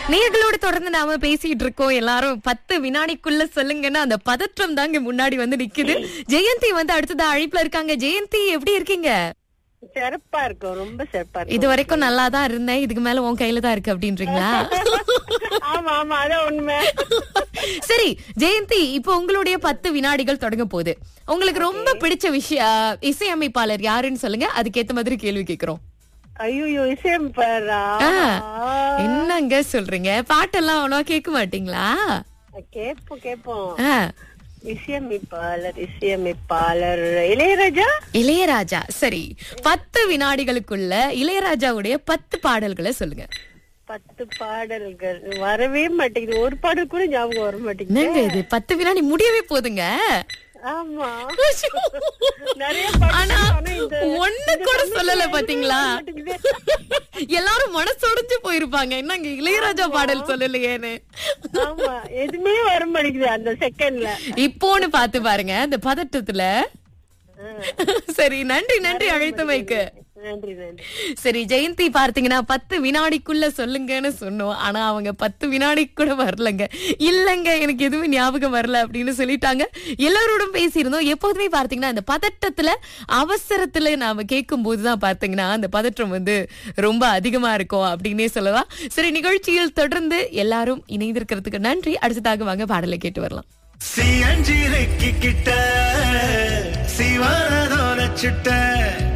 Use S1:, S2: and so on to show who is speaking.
S1: நேர்களோடு தொடர்ந்து நாம பேசிட்டு இருக்கோம் எல்லாரும் பத்து வினாடிக்குள்ள சொல்லுங்கன்னா அந்த பதற்றம் தாங்க முன்னாடி வந்து நிக்குது ஜெயந்தி வந்து அடுத்ததா அழைப்புல இருக்காங்க ஜெயந்தி எப்படி இருக்கீங்க
S2: சிறப்பா இருக்கும் ரொம்ப சிறப்பா இருக்கும்
S1: இது வரைக்கும் நல்லா தான் இருந்தேன் இதுக்கு மேல உன் கையில தான் இருக்கு அப்படின்றீங்களா
S2: ஆமா ஆமா அதான் உண்மை
S1: சரி ஜெயந்தி இப்போ உங்களுடைய பத்து வினாடிகள் தொடங்க போகுது உங்களுக்கு ரொம்ப பிடிச்ச விஷய இசையமைப்பாளர் யாருன்னு சொல்லுங்க அதுக்கேத்த மாதிரி கேள்வி கேக்குறோம்
S2: ஐயோ இசையமைப்பாரா
S1: ஆ, என்னங்க சொல்றீங்க பாட்டெல்லாம் அவ்வளவா கேட்க மாட்டீங்களா
S2: கேப்போம் கேப்போம்
S1: ஆ,
S2: இசையமைப்பாளர் இசையமைப்பாளர் இளையராஜா
S1: இளையராஜா சரி பத்து வினாடிகளுக்குள்ள இளையராஜாவுடைய பத்து பாடல்களை சொல்லுங்க
S2: பத்து பாடல்கள் வரவே மாட்டேங்குது ஒரு பாடல் கூட ஞாபகம் வர மாட்டேங்குது
S1: என்னங்க இது பத்து வினாடி முடியவே போதுங்க
S2: ஆமா
S1: ஐயோ.
S2: நிறைய பாடல்
S1: ஆனா
S2: ஆனா இந்த-
S1: ஒண்ணு கூட சொல்லல பாத்தீங்களா
S2: மாட்டேங்குது.
S1: எல்லாரும் மனசொடைஞ்சு போயிருப்பாங்க என்னங்க இளையராஜா பாடல் சொல்லலையேன்னு
S2: ஆமா எதுவுமே வர மாட்டேங்குது அந்த செகண்ட்ல
S1: இப்போன்னு பாத்து பாருங்க அந்த பதட்டத்துல சரி நன்றி நன்றி அழைத்தமைக்கு
S2: நன்றி நன்றி
S1: சரி ஜெயந்தி பார்த்தீங்கன்னா பத்து வினாடிக்குள்ள சொல்லுங்கன்னு சொன்னோம் ஆனா அவங்க பத்து வினாடி கூட வரலங்க இல்லங்க எனக்கு எதுவும் ஞாபகம் வரல அப்படின்னு சொல்லிட்டாங்க எல்லாரோடும் பேசியிருந்தோம் எப்போதுமே பார்த்தீங்கன்னா அந்த பதட்டத்துல அவசரத்துல நாம கேட்கும் போதுதான் பார்த்தீங்கன்னா அந்த பதற்றம் வந்து ரொம்ப அதிகமா இருக்கும் அப்படின்னே சொல்லலாம் சரி நிகழ்ச்சியில் தொடர்ந்து எல்லாரும் இணைந்திருக்கிறதுக்கு நன்றி அடுத்ததாக வாங்க பாடலை கேட்டு வரலாம்
S3: சியஞ்சிரைக்கு கிட்ட சிவனதோர சுட்ட